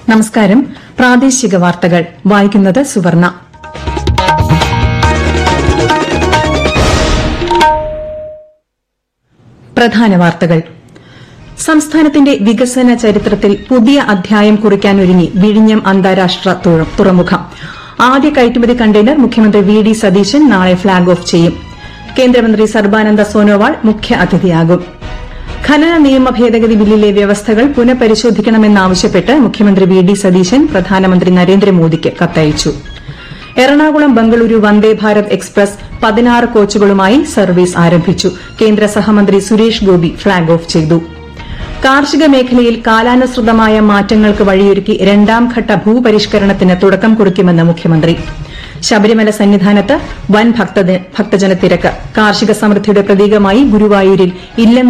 നമസ്കാരം പ്രാദേശിക വാർത്തകൾ വായിക്കുന്നത് സുവർണ പ്രധാന വാർത്തകൾ സംസ്ഥാനത്തിന്റെ വികസന ചരിത്രത്തിൽ പുതിയ അധ്യായം കുറിക്കാനൊരുങ്ങി വിഴിഞ്ഞം അന്താരാഷ്ട്ര തുറ- തുറമുഖം ആദ്യ കയറ്റുമതി കണ്ടെയ്നർ മുഖ്യമന്ത്രി വി ഡി സതീശൻ നാളെ ഫ്ളാഗ് ഓഫ് ചെയ്യും കേന്ദ്രമന്ത്രി സർബാനന്ദ സോനോവാൾ മുഖ്യ അതിഥിയാകും ഖനന നിയമ ഭേദഗതി ബില്ലിലെ വ്യവസ്ഥകൾ പുനഃപരിശോധിക്കണമെന്നാവശ്യപ്പെട്ട് മുഖ്യമന്ത്രി വി ഡി സതീശൻ പ്രധാനമന്ത്രി നരേന്ദ്രമോദിക്ക് കത്തയച്ചു എറണാകുളം ബംഗളൂരു വന്ദേ ഭാരത് എക്സ്പ്രസ് പതിനാറ് കോച്ചുകളുമായി സർവീസ് ആരംഭിച്ചു കേന്ദ്ര സഹമന്ത്രി സുരേഷ് ഗോപി ഫ്ളാഗ് ഓഫ് ചെയ്തു കാർഷിക മേഖലയിൽ കാലാനുസൃതമായ മാറ്റങ്ങൾക്ക് വഴിയൊരുക്കി രണ്ടാംഘട്ട ഭൂപരിഷ്കരണത്തിന് തുടക്കം കുറിക്കുമെന്ന് മുഖ്യമന്ത്രി ശബരിമല സന്നിധാനത്ത് വൻ ഭക്തജ- ഭക്തജനത്തിരക്ക് കാർഷിക സമൃദ്ധിയുടെ പ്രതീകമായി ഗുരുവായൂരിൽ ഇല്ലം